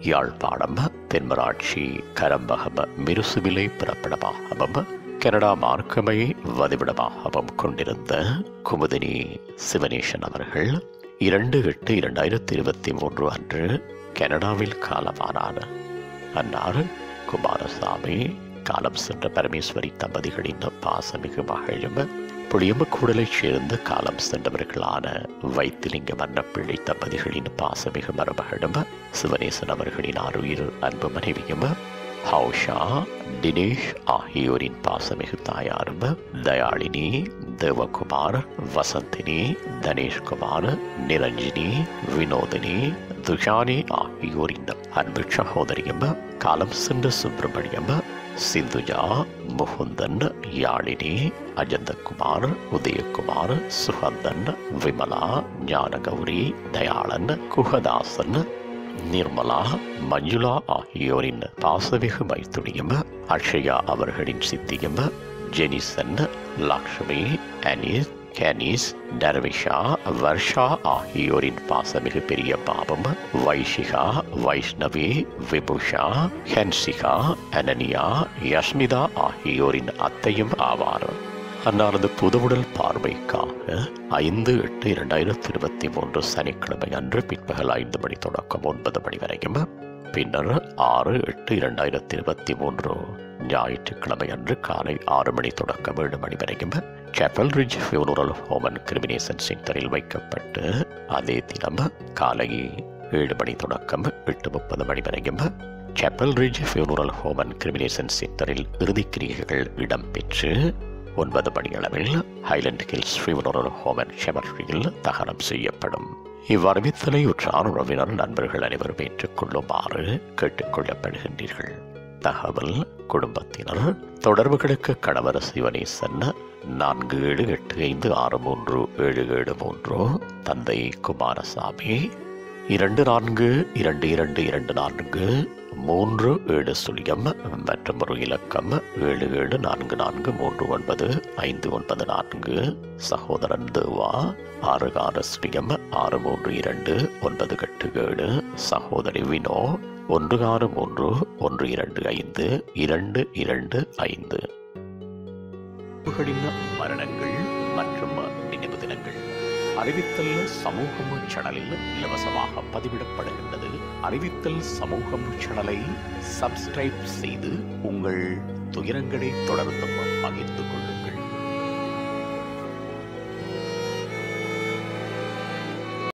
யாழ்ப்பாணம் தென்மராட்சி கரம்பகம் மிருசுவிலை பிறப்பிடமாகவும் கனடா மார்க்கமை வதிவிடமாகவும் கொண்டிருந்த குமுதினி சிவனேசன் அவர்கள் இரண்டு எட்டு இரண்டாயிரத்தி இருபத்தி மூன்று அன்று கனடாவில் காலமானார் அன்னார் குமாரசாமி காலம் சென்ற பரமேஸ்வரி தம்பதிகளின் பாசமிகு மகளும் புளியம்பக்கூடலைச் சேர்ந்த காலம் சென்றவர்களான வைத்திலிங்க மன்னப்பிள்ளை தம்பதிகளின் பாசமிகு மருமகளும் சிவனேசன் அவர்களின் ஆறுயிர் அன்பு மனைவியும் ஹவுஷா தினேஷ் ஆகியோரின் பாசமிகு தாயாரும் தயாளினி தேவகுமார் வசந்தினி தனேஷ்குமார் நிரஞ்சினி வினோதினி துஷானி ஆகியோரின் அன்பு சகோதரியும் காலம் சென்ற சுப்பிரமணியம் சிந்துஜா முகுந்தன் யாழினி அஜந்தகுமார் உதயகுமார் சுகந்தன் விமலா ஞானகௌரி தயாளன் குகதாசன் நிர்மலா மஞ்சுளா ஆகியோரின் பாசமிகு மைத்துனியும் அக்ஷயா அவர்களின் சித்தியும் ஜெனிசன் லக்ஷ்மி அனீஸ் கேனிஸ் டர்விஷா வர்ஷா ஆகியோரின் பாசமிகு பெரிய பாவம் வைஷிகா வைஷ்ணவி விபுஷா ஹென்சிகா அனனியா யஷ்மிதா ஆகியோரின் அத்தையும் ஆவார் அன்னாரது புதுவுடல் பார்வைக்காக ஐந்து எட்டு இரண்டாயிரத்தி இருபத்தி மூன்று சனிக்கிழமை அன்று பிற்பகல் ஐந்து மணி தொடக்கம் ஒன்பது மணி வரையும் பின்னர் ஆறு எட்டு இரண்டாயிரத்தி இருபத்தி மூன்று ஞாயிற்றுக்கிழமை அன்று காலை ஆறு மணி தொடக்கம் ஏழு மணி வரையும் Chapel Ridge Funeral Home and Cremation சென்டரில் வைக்கப்பட்டு அதே தினம் காலை ஏழு மணி தொடக்கம் எட்டு முப்பது மணி வரையும் Chapel Ridge Funeral Home and Cremation சென்டரில் இறுதிக்கிரியைகள் இடம்பெற்று ஒன்பது மணியளவில் Highland Hills Funeral Home and ஷெமர்ரியில் தகனம் செய்யப்படும் இவ்வறிவித்தலை உற்றார் உறவினர் நண்பர்கள் அனைவரும் ஏற்றுக்கொள்ளுமாறு கேட்டுக்கொள்ளப்படுகின்றீர்கள் தகவல் குடும்பத்தினர் தொடர்புகளுக்கு கணவர் சிவனேசன் நான்கு ஏழு எட்டு ஐந்து ஆறு மூன்று ஏழு ஏழு மூன்று தந்தை குமாரசாமி இரண்டு நான்கு இரண்டு இரண்டு இரண்டு நான்கு மூன்று ஏழு சுழியம் மற்றும் ஒரு இலக்கம் ஏழு ஏழு நான்கு நான்கு மூன்று ஒன்பது ஐந்து ஒன்பது நான்கு சகோதரன் தேவா ஆறு ஆறு சுழியம் ஆறு மூன்று இரண்டு ஒன்பது எட்டு ஏழு சகோதரி வினோ ஒன்று ஆறு மூன்று ஒன்று இரண்டு ஐந்து இரண்டு இரண்டு ஐந்து மரணங்கள் மற்றும் நினைவு தினங்கள் அறிவித்தல் சமூகம் சேனலில் இலவசமாக பதிவிடப்படுகின்றது அறிவித்தல் சமூகம் சேனலை சப்ஸ்கிரைப் செய்து உங்கள் துயரங்களை தொடர்ந்தும் பகிர்ந்து கொள்ளுங்கள்